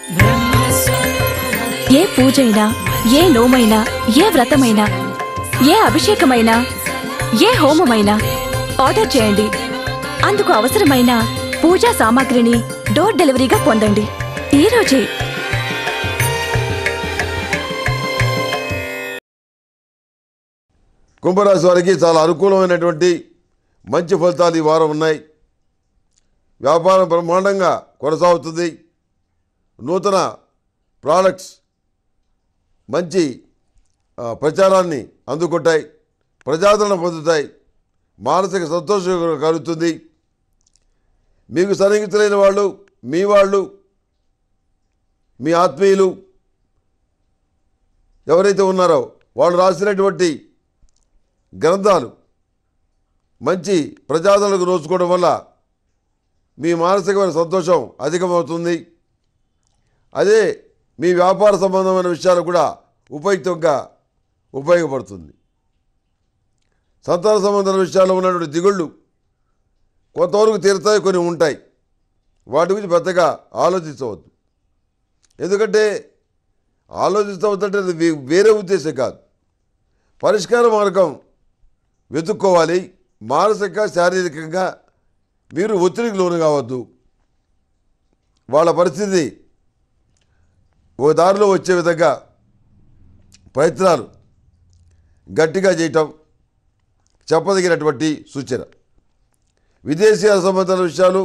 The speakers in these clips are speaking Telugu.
ఏ పూజైనా ఏ నోమైనా ఏ వ్రతమైనా ఏ అభిషేకమైనా ఏ హోమమైనా ఆర్డర్ చేయండి అందుకు అవసరమైన పూజా సామాగ్రిని డోర్ డెలివరీగా పొందండి ఈ రోజే కుంభరాశి వారికి చాలా అనుకూలమైనటువంటి మంచి ఫలితాలు ఈ వారం ఉన్నాయి వ్యాపారం బ్రహ్మాండంగా కొనసాగుతుంది నూతన ప్రోడక్ట్స్ మంచి ఆ, ప్రచారాన్ని అందుకుంటాయి ప్రజాదరణ పొందుతాయి మానసిక సంతోషం కలుగుతుంది మీకు సన్నిహితులైన వాళ్ళు మీ వాళ్ళు మీ ఆత్మీయులు ఎవరైతే ఉన్నారో వాళ్ళు రాసినటువంటి గ్రంథాలు మంచి ప్రజాదరణకు నోచుకోవడం వల్ల మీ మానసికమైన సంతోషం అధికమవుతుంది అదే మీ వ్యాపార సంబంధమైన విషయాలు కూడా ఉపయుక్తంగా ఉపయోగపడుతుంది సంతాన సంబంధమైన విషయాల్లో ఉన్నటువంటి దిగుళ్ళు కొంతవరకు తీరుతాయి కొన్ని ఉంటాయి వాటి గురించి పెద్దగా ఆలోచించవద్దు ఎందుకంటే ఆలోచించవద్దంటే అది వే- వేరే ఉద్దేశం కాదు పరిష్కార మార్గం వెతుక్కోవాలి మానసిక శారీరకంగా మీరు ఒత్తిడికి లోను కావద్దు వాళ్ళ పరిస్థితి ఓ దారిలో వచ్చే విధంగా ప్రయత్నాలు గట్టిగా చేయటం చెప్పదగినటువంటి సూచన విదేశీయాల సంబంధాల విషయాలు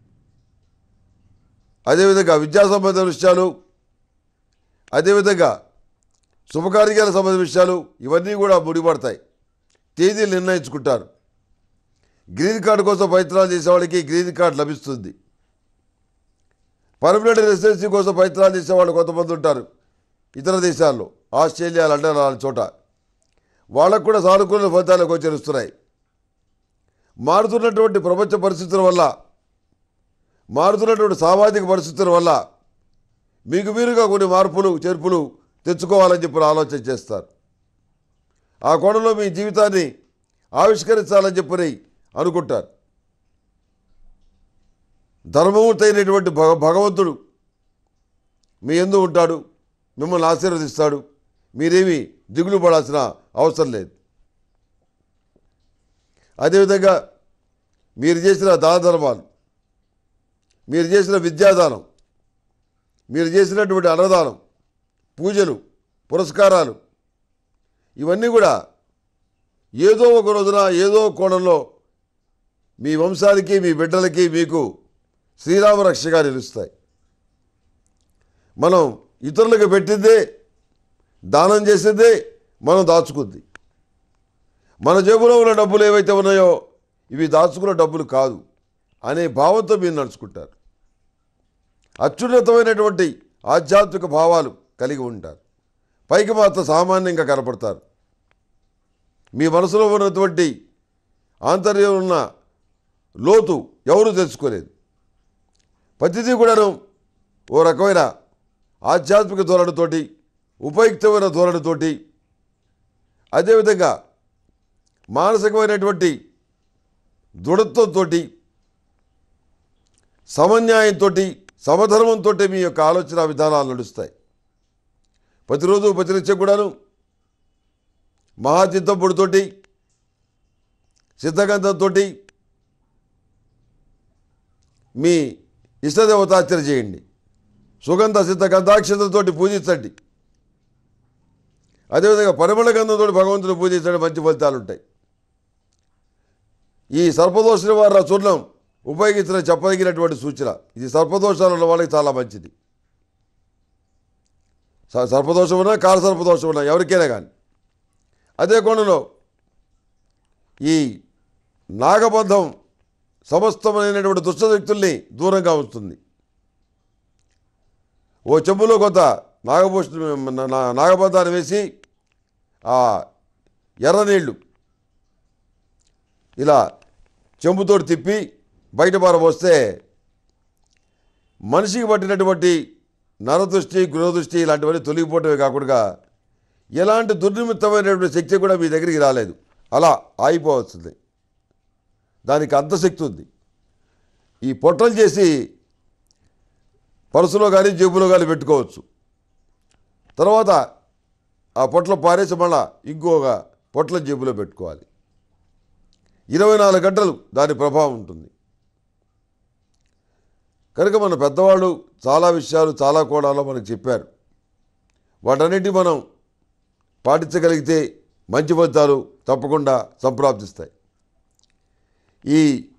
అదేవిధంగా విద్యా సంబంధమైన విషయాలు అదేవిధంగా శుభకార్యాల సంబంధించిన విషయాలు ఇవన్నీ కూడా ముడిపడతాయి తేదీలు నిర్ణయించుకుంటారు గ్రీన్ కార్డు కోసం ప్రయత్నాలు చేసే వాళ్ళకి గ్రీన్ కార్డు లభిస్తుంది పర్మనెంట్ రెసిడెన్సీ కోసం ప్రయత్నాలు చేసే వాళ్ళు కొంతమంది ఉంటారు ఇతర దేశాల్లో ఆస్ట్రేలియా లండన్ అలాంటి చోట వాళ్ళకు కూడా సానుకూల ఫలితాలు గోచరిస్తున్నాయి మారుతున్నటువంటి ప్రపంచ పరిస్థితుల వల్ల మారుతున్నటువంటి సామాజిక పరిస్థితుల వల్ల మీకు మీరుగా కొన్ని మార్పులు చేర్పులు తెచ్చుకోవాలని చెప్పి ఆలోచన చేస్తారు ఆ కోణంలో మీ జీవితాన్ని ఆవిష్కరించాలని చెప్పని అనుకుంటారు ధర్మమూర్తి అయినటువంటి భగ భగవంతుడు మీ ఎందు ఉంటాడు మిమ్మల్ని ఆశీర్వదిస్తాడు మీరేమీ దిగులు పడాల్సిన అవసరం లేదు అదేవిధంగా మీరు చేసిన దాన ధర్మాలు మీరు చేసిన విద్యాదానం మీరు చేసినటువంటి అన్నదానం పూజలు పురస్కారాలు ఇవన్నీ కూడా ఏదో ఒక రోజున ఏదో ఒక కోణంలో మీ వంశానికి మీ బిడ్డలకి మీకు శ్రీరామ రక్షగా నిలుస్తాయి మనం ఇతరులకు పెట్టిందే దానం చేసిందే మనం దాచుకుంది మన జేబులో ఉన్న డబ్బులు ఏవైతే ఉన్నాయో ఇవి దాచుకున్న డబ్బులు కాదు అనే భావంతో మీరు నడుచుకుంటారు అత్యున్నతమైనటువంటి ఆధ్యాత్మిక భావాలు కలిగి ఉంటారు పైకి మాత్రం సామాన్యంగా కనపడతారు మీ మనసులో ఉన్నటువంటి ఆంతర్యం ఉన్న లోతు ఎవరు తెలుసుకోలేదు ప్రతిదీ కూడాను ఓ రకమైన ఆధ్యాత్మిక ధోరణితోటి ఉపయుక్తమైన ధోరణితోటి అదేవిధంగా మానసికమైనటువంటి దృఢత్వంతో సమన్యాయంతో సమధర్మంతో మీ యొక్క ఆలోచన విధానాలు నడుస్తాయి ప్రతిరోజు ప్రతినిత్యం కూడాను మహాచిత్తపుడితోటి సిద్ధగంధంతో మీ ఇష్టదేవతార్చన చేయండి సుగంధ సిద్ధ గంధాక్షతలతోటి పూజించండి అదేవిధంగా పరిమళ గంధంతో భగవంతుని పూజించడం మంచి ఫలితాలు ఉంటాయి ఈ సర్పదోష నివారణ చూర్ణం ఉపయోగించిన చెప్పదగినటువంటి సూచన ఇది సర్పదోషాలు ఉన్న వాళ్ళకి చాలా మంచిది స- సర్పదోషం ఉన్నా కాల సర్పదోషం ఉన్నా ఎవరికైనా కానీ అదే కోణంలో ఈ నాగబంధం సమస్తమైనటువంటి దుష్టశక్తుల్ని దూరంగా ఉంచుతుంది ఓ చెంబులో కొంత నాగభూషణ నా- నా- నాగబంధాన్ని వేసి ఆ ఎర్ర నీళ్లు ఇలా చెంబుతో తిప్పి బయట పారబోస్తే మనిషికి పట్టినటువంటి నరదృష్టి గృహదృష్టి ఇలాంటివన్నీ తొలగిపోవటమే కాకుండా ఎలాంటి దుర్నిమిత్తమైనటువంటి శక్తి కూడా మీ దగ్గరికి రాలేదు అలా ఆగిపోవస్తుంది దానికి అంత శక్తి ఉంది ఈ పొట్టలు చేసి పర్సులో కానీ జేబులో కానీ పెట్టుకోవచ్చు తర్వాత ఆ పొట్ల పారేసి మళ్ళా ఇంకొక పొట్ల జేబులో పెట్టుకోవాలి ఇరవై నాలుగు గంటలు దాని ప్రభావం ఉంటుంది కనుక మన పెద్దవాళ్ళు చాలా విషయాలు చాలా కోణాల్లో మనకు చెప్పారు వాటన్నిటి మనం పాటించగలిగితే మంచి ఫలితాలు తప్పకుండా సంప్రాప్తిస్తాయి ఈ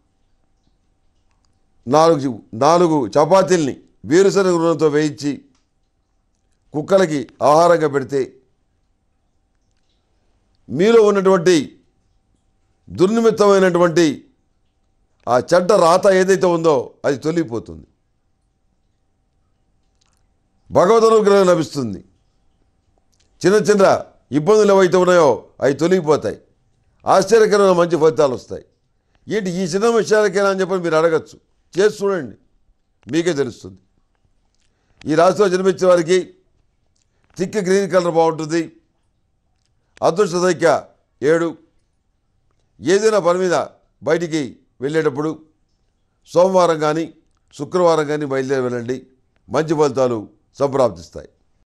నాలుగు నాలుగు చపాతీల్ని వేరుశనగ నూనెతో వేయించి కుక్కలకి ఆహారంగా పెడితే మీలో ఉన్నటువంటి దుర్నిమిత్తమైనటువంటి ఆ చెడ్డ రాత ఏదైతే ఉందో అది తొలిగిపోతుంది భగవద్ అనుగ్రహం లభిస్తుంది చిన్న చిన్న ఇబ్బందులు ఏవైతే ఉన్నాయో అవి తొలగిపోతాయి ఆశ్చర్యకరమైన మంచి ఫలితాలు వస్తాయి ఏంటి ఈ చిన్న విషయాలకేనా అని చెప్పి మీరు అడగచ్చు చేసి చూడండి మీకే తెలుస్తుంది ఈ రాశిలో జన్మించిన వారికి థిక్ గ్రీన్ కలర్ బాగుంటుంది అదృష్ట సంఖ్య ఏడు ఏదైనా పని మీద బయటికి వెళ్ళేటప్పుడు సోమవారం కానీ శుక్రవారం కానీ బయలుదేరి వెళ్ళండి మంచి ఫలితాలు సంప్రాప్తిస్తాయి